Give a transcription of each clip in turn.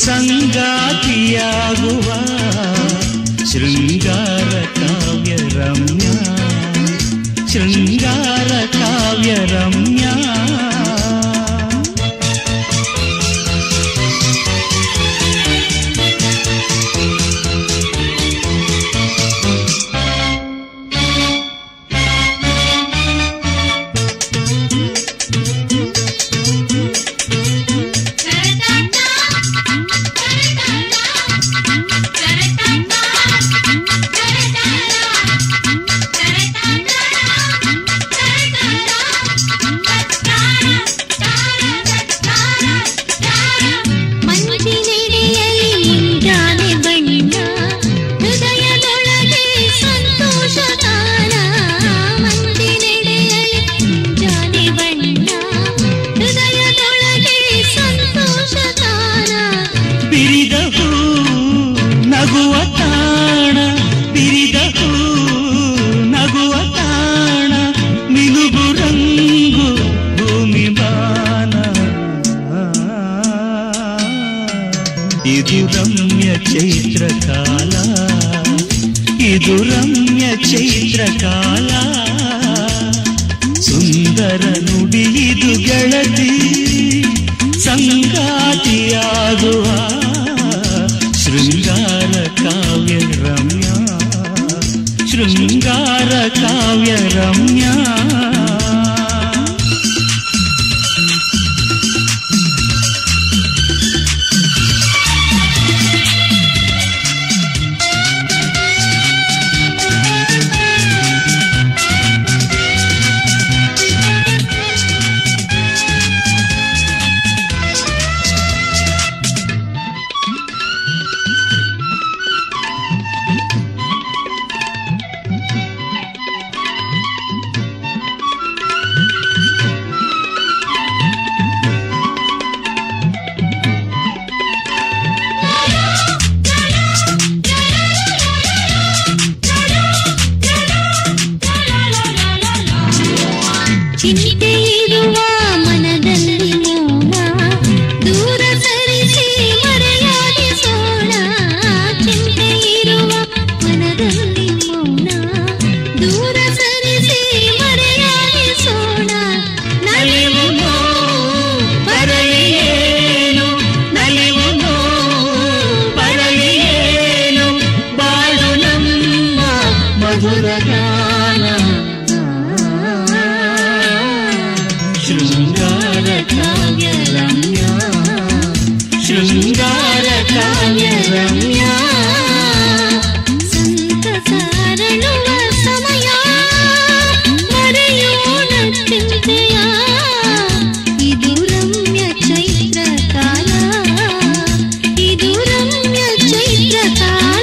ಸಂಗಾತಿಯಾಗುವ ಶೃಂಗಾರ ಕಾವ್ಯ ರಮ್ಯ ಶೃಂಗಾರ ಕಾವ್ಯ ರಮ್ಯ ಮಂಜಿನೆಡೆಯಲ್ಲಿ ಮುಂಜಾನೆ ಬಣ್ಣ ಹೃದಯದೊಳಗೆ ಸಂತೋಷ ತಾನ ಮಂಜಿನೆಡೆಯಲ್ಲಿ ಮುಂಜಾನೆ ಬಣ್ಣ ಹೃದಯದೊಳಗೆ ಸಂತೋಷ ತಾನ ಬಿರಿದ ಹೂ ನಗುವ ತಾಣ ಬಿರಿದ ಹೂ ನಗುವ ತಾಣ ಮಿನುಗು ರಂಗು ಭೂಮಿ ಬಾನ ಇದು ರಮ್ಯ ಚೈತ್ರ ಕಾಲ ಇದು ರಮ್ಯ ಚೈತ್ರ ಕಾಲ ಸುಂದರ ನುಡಿ ಇದು ಗೆಳತಿ ಸಂಗಾತಿಯಾಗುವ ಶೃಂಗಾರ ಕಾವ್ಯ ರಮ್ಯ ಶೃಂಗಾರ ಕಾವ್ಯ ರಮ್ಯ ಚಿಂತೆ ಇರುವ ಮನದಲ್ಲಿ ಮೌನ ದೂರ ಸರಿಸಿ ಮರೆಯಾಗಿಸೋಣ ಚಿಂತೆ ಇರುವ ಮನದಲ್ಲಿ ಮೌನ ದೂರ ಸರಿಸಿ ಮರೆಯಾಗಿಸೋಣ ನಲಿವು ಬರಲಿ ಏನು ನಲಿವು ಬರಲಿ ಏನು ಬಾಳು ನಮ್ಮ ಮಧುರ ಗಾನ ಶೃಂಗಾರ ಕಾವ್ಯ ರಮ್ಯ ಶೃಂಗಾರ ಕಾವ್ಯ ರಮ್ಯ ಸಂತಸಾರಳುವ ಸಮಯ ಮರೆಯೋಣ ಚಿಂತೆಯ ಇದು ರಮ್ಯ ಚೈತ್ರ ಕಾಲ ಇದು ರಮ್ಯ ಚೈತ್ರ ಕಾಲ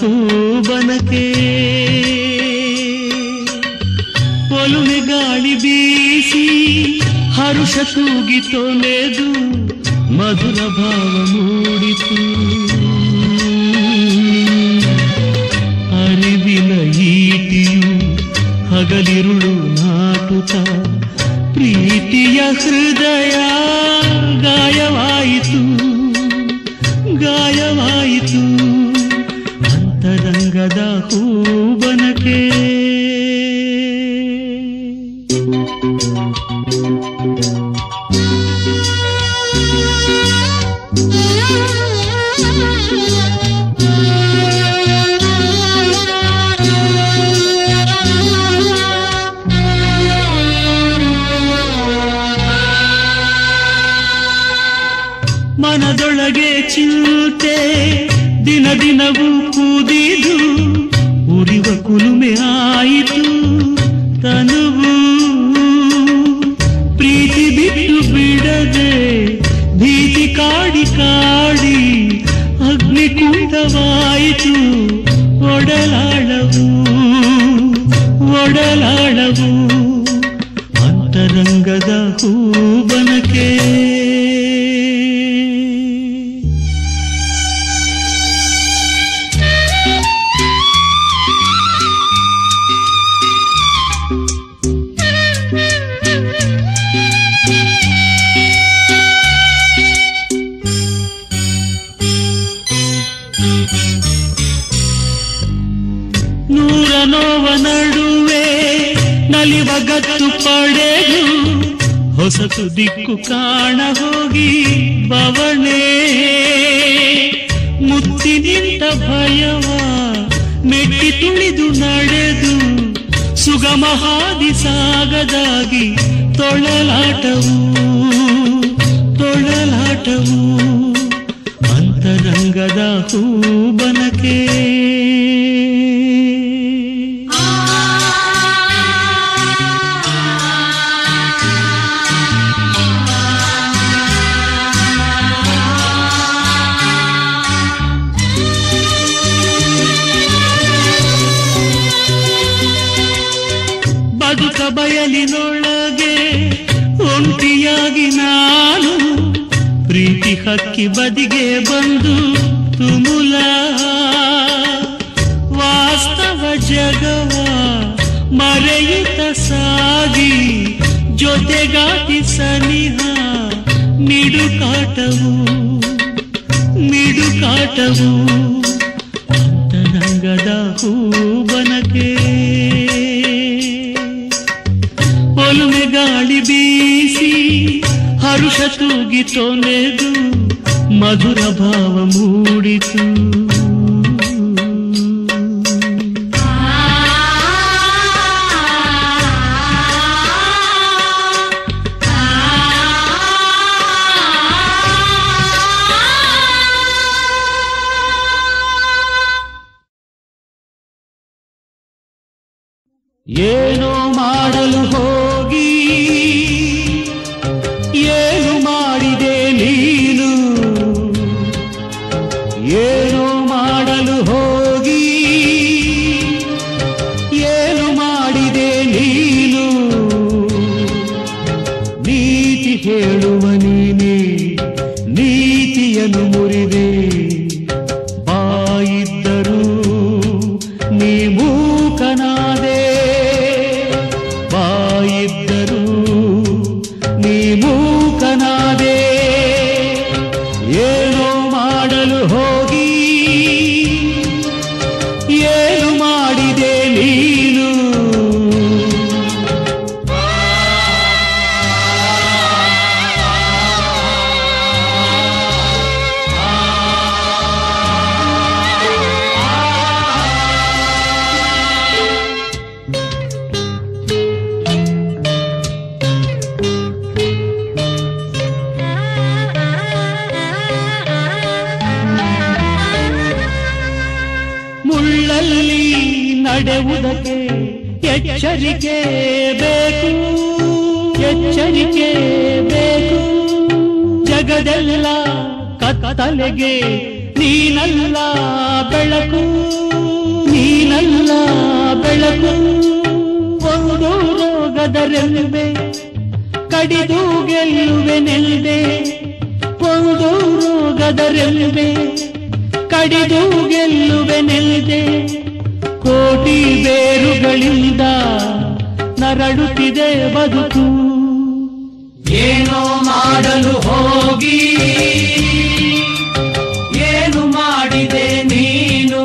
ಹೂಬನಕೆ ಒಲುಮೆ ಗಾಳಿ ಬೀಸಿ ಹರುಷ ತೂಗಿ ತೊಲೆದು ಮಧುರ ಭಾವ ಮೂಡಿತು ಅರಿವಿನ ಈಟಿಯು ಹಗಲಿರುಳು ನಾಟುತ್ತ ಪ್ರೀತಿಯ ಹೃದಯ ಗಾಯವಾಯಿತು ಗಾಯವಾಯಿತು ಅಂತರಂಗದ ಹೂಬನಕೆ ಮನದೊಳಗೆ ಚಿಂತೆ ದಿನ ದಿನವೂ ಕೂದಿದು ಉರಿವ ಕುಲುಮೆ ಆಯಿತು ತನುವು ಪ್ರೀತಿ ಬಿಟ್ಟು ಬಿಡದೆ ಭೀತಿ ಕಾಡಿ ಕಾಡಿ ಅಗ್ನಿಕುಂಡವಾಯಿತು ಒಡಲಾಳವು ಒಡಲಾಳವು ಅಂತರಂಗದ ಹೂಬನಕೆ ನೂರ ನೋವ ನಡುವೆ ನಲಿವ ಗತ್ತು ಪಡೆದು ಹೊಸತು ದಿಕ್ಕು ಕಾಣ ಹೋಗಿ ಬವಣೆ ಮುತ್ತಿ ನಿಂತ ಭಯವ ಮೆಟ್ಟಿ ತುಳಿದು ನಡೆದು ಸುಗಮ ಹಾದಿ ಸಾಗದಾಗಿ ತೊಳಲಾಟವು ತೊಳಲಾಟವು ಅಂತರಂಗದ ಹೂಬನಕೆ ಬದುಕ ಬಯಲಿನೊಳಗೆ ಒಂಟಿಯಾಗಿ ನಾನು ಪ್ರೀತಿ ಹಕ್ಕಿ ಬದಿಗೆ ಬಂದು ತುಮುಲ ವಾಸ್ತವ ಜಗವ ಮರೆಯುತ್ತ ಸಾಗಿ ಜೊತೆಗಾಟಿ ಸನಿಹ ನಿಡುಕಾಟವು ನಿಡುಕಾಟವು ಅಂತರಂಗದ ಹೂಬನಕೆ ಒಲುಮೆ ಗಾಳಿ ಬೀಸಿ ಹರುಷ ತೂಗಿ ತೊನೆದು ಮಧುರ ಭಾವ ಮೂಡಿತು ಏನೋ ಮಾಡಲು ಹೋಗಿ ಏನು ಮಾಡಿದೆ ನೀನು ಏನೋ ಮಾಡಲು ಹೋಗಿ ಏನು ಮಾಡಿದೆ ನೀನು ನೀತಿ ಹೇಳುವ ನೀನೆ ನೀತಿಯನ್ನು ಮುರಿದೆ ಬಾಯಿದ್ದರೂ ನೀ ಮೂಕನಾದೆ ಬಾಯಿದ್ದರೂ ನೀ ಮೂಕನಾದೆ ಏನೋ ಮಾಡಲು ಹೋಗಿ ಏನು ಮಾಡಿದೆ ನೀನು ಮುಳ್ಳಲ್ಲಿ ನಡೆಯುವುದಕ್ಕೆ ಎಚ್ಚರಿಕೆ ಬೇಕು ಎಚ್ಚರಿಕೆ ಬೇಕು ಜಗದೆಲ್ಲ ಕತ್ತಲೆಗೆ ನೀನಲ್ಲ ಬೆಳಕು ನೀನಲ್ಲ ಬೆಳಕು ಒಂದು ರೋಗದ ರೆಲ್ವೆ ಕಡಿದು ಗೆಲ್ಲುವೆ ನೆಲ್ದೆ ಒಂದು ರೋಗದ ರೆಲ್ವೆ ಕಡಿದು ಗೆಲ್ಲುವೆ ನೆಲ್ದೆ ಕೋಟಿ ಬೇರುಗಳಿಂದ ನರಳುತ್ತಿದೆ ಬದುಕು ಏನೋ ಮಾಡಲು ಹೋಗಿ ಏನು ಮಾಡಿದೆ ನೀನು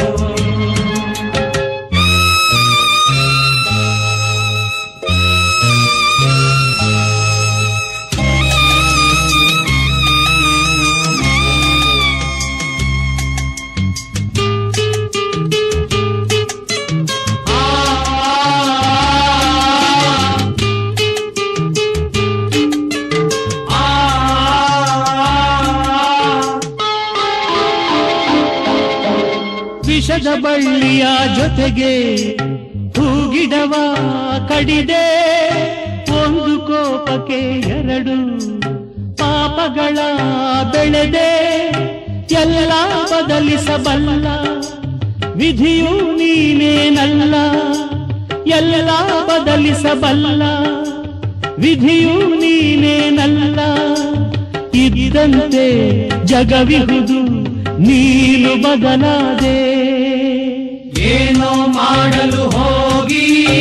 ವಿಷದ ಬಳ್ಳಿಯ ಜೊತೆಗೆ ಹೂಗಿಡವ ಕಡಿದೆ ಒಂದು ಕೋಪಕ್ಕೆ ಎರಡು ಪಾಪಗಳ ಬೆಳೆದೆ ಎಲ್ಲ ಬದಲಿಸಬಲ್ಲ ವಿಧಿಯು ನೀನೇನಲ್ಲ ಎಲ್ಲ ಬದಲಿಸಬಲ್ಲ ವಿಧಿಯು ನೀನೇನಲ್ಲ ಇದ್ದಂತೆ ಜಗವಿಹುದು ನೀನು ಬದಲಾದೆ ಏನೋ ಮಾಡಲು ಹೋಗಿ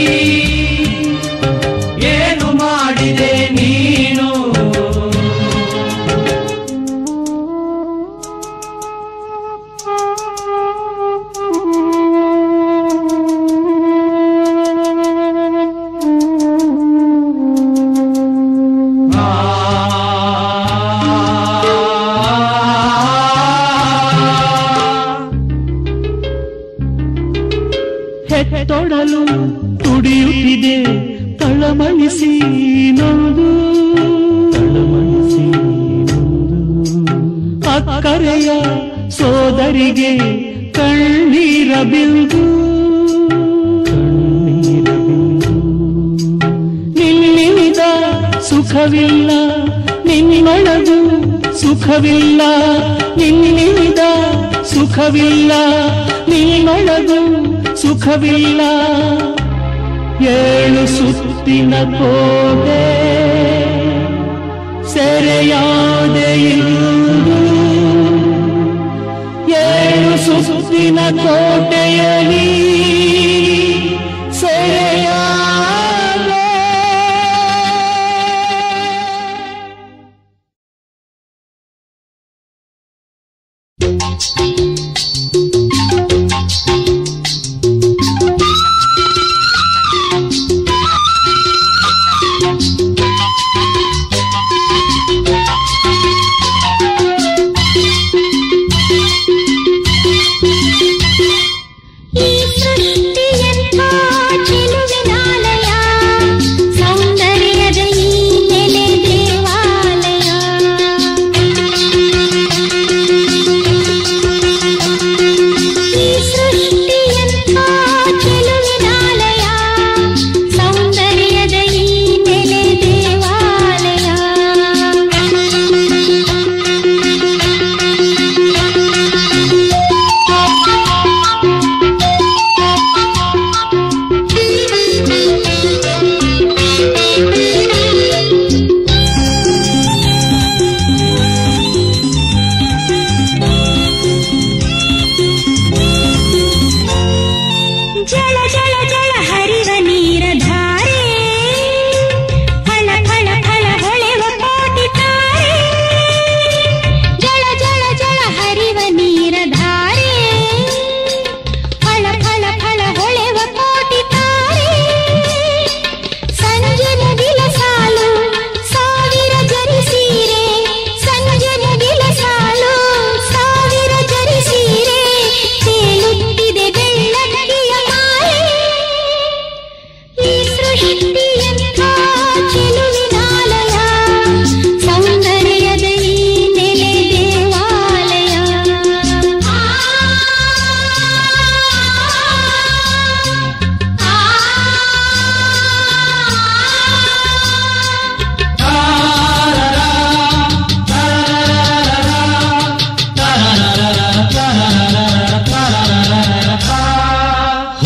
ಏನು ಮಾಡಿದೆ ನೀನು ಹೆತ್ತೊಡಲು ತುಡಿಯುತ್ತಿದೆ ತಳಮಳಿಸಿ ನೊಂದು ತಳಮಳಿಸಿ ಅಕ್ಕರೆಯ ಸೋದರಿಗೆ ಕಣ್ಣೀರ ಬಿಂದು ಕಣ್ಣೀರ ಬಿಂದು ನಿನ್ನಿಂದ ಸುಖವಿಲ್ಲ ನಿನ್ನೊಳಗು ಸುಖವಿಲ್ಲ ನಿನ್ನಿಂದ ಸುಖವಿಲ್ಲ ನಿನ್ನೊಳಗು ಸುಖವಿಲ್ಲ ಏಳು ಸುತ್ತಿನ ಕೋಟೆ ಸೆರೆಯಾದೆ ಇಂದು ಏಳು ಸುತ್ತಿನ ಕೋಟೆಯಲಿ ಸೆರೆಯಾದೆ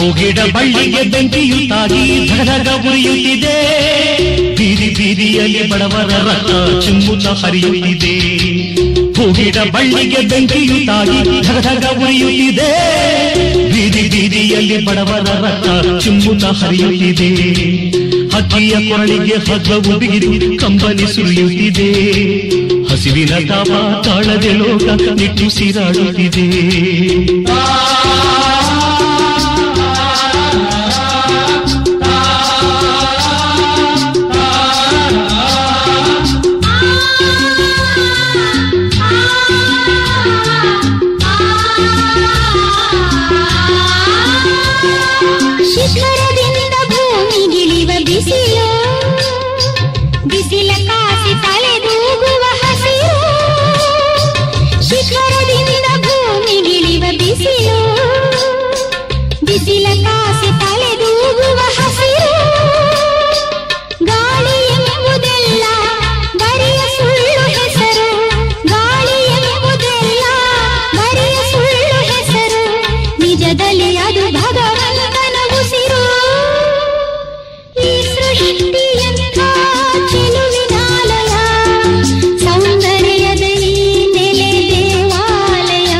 ಹೋಗಿಡ ಬಳ್ಳಿಗೆ ಬೆಂಕಿಯು ತಾಗಿ ಧಗಧಗ ಉರಿಯುತ್ತಿದೆ ಬೀದಿ ಬೀದಿಯಲ್ಲಿ ಬಡವರ ರಕ್ತ ಚಿಮ್ಮುತ್ತ ಹರಿಯುತ್ತಿದೆ ಹೋಗಿಡ ಬಳ್ಳಿಗೆ ಬೆಂಕಿಯು ತಾಗಿ ಧಗಧಗ ಉರಿಯುತ್ತಿದೆ ಬೀದಿ ಬೀದಿಯಲ್ಲಿ ಬಡವರ ರಕ್ತ ಚಿಮ್ಮುತ್ತ ಹರಿಯುತ್ತಿದೆ ಹಕ್ಕಿಯ ಕೊರಳಿಗೆ ಹಗ್ಗವು ಬಿಗಿದು ಕಂಬನಿ ಸುರಿಯುತ್ತಿದೆ ಹಸಿವಿನ ತಾಪ ತಾಳದೆ ಲೋಕ ನಿಟ್ಟುಸಿರಾಡುತ್ತಿದೆ ಶಿಖರದಿಂದ ಭೂಮಿಗಿಳಿವ ಬಿಸಿಲು ಬಿಸಿಲ ಕಾಸಿ ತಲೆದೂಗುವ ಹಸಿರು ಶಿಖರದಿಂದ ಭೂಮಿಗಿಳಿವ ಬಿಸಿಲು ಬಿಸಿಲ ಕಾಸಿ ತಲೆದೂಗುವ ಹಸಿರು ಗಾಳಿ ಎಂಬುದೆಲ್ಲ ಬರಿಯ ಸುಳ್ಳು ಹೆಸರು ಗಾಳಿ ಎಂಬುದೆಲ್ಲ ಬರಿಯ ಸುಳ್ಳು ಹೆಸರು ನಿಜದಲ್ಲಿ ಅದು ಭಗವಂತನ ಉಸಿರು ಈ ಸೃಷ್ಟಿಯಂಥ ಚೆಲುವಿನಾಲಯ ಸೌಂದರ್ಯದ ಈ ನೆಲೆ ದೇವಾಲಯ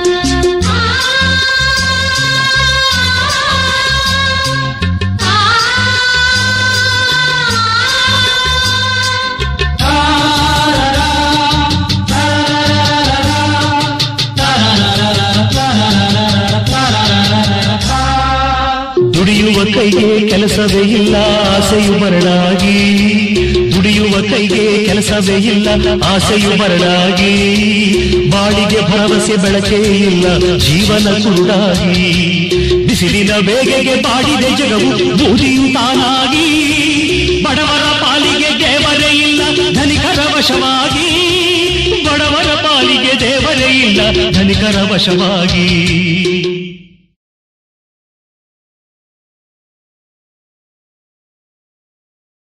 ದುಡಿಯುವ ಕೈಗೆ ಕೆಲಸವೇ ಇಲ್ಲ ಆಸೆಯು ಮರಳಾಗಿ ದುಡಿಯುವ ಕೈಗೆ ಕೆಲಸವೇ ಇಲ್ಲ ಆಸೆಯು ಮರಳಾಗಿ ಬಾಳಿಗೆ ಭರವಸೆ ಬೆಳಕೇ ಇಲ್ಲ ಜೀವನ ಕುರುಡಾಗಿ ಬಿಸಿಲಿನ ಬೇಗೆಗೆ ಬಾಡಿದೆ ಜಗವು ಬೂದಿಯು ತಾನಾಗಿ ಬಡವರ ಪಾಲಿಗೆ ದೇವರೇ ಇಲ್ಲ ಧನಿಕರ ವಶವಾಗಿ ಬಡವರ ಪಾಲಿಗೆ ದೇವರೇ ಇಲ್ಲ ಧನಿಕರ ವಶವಾಗಿ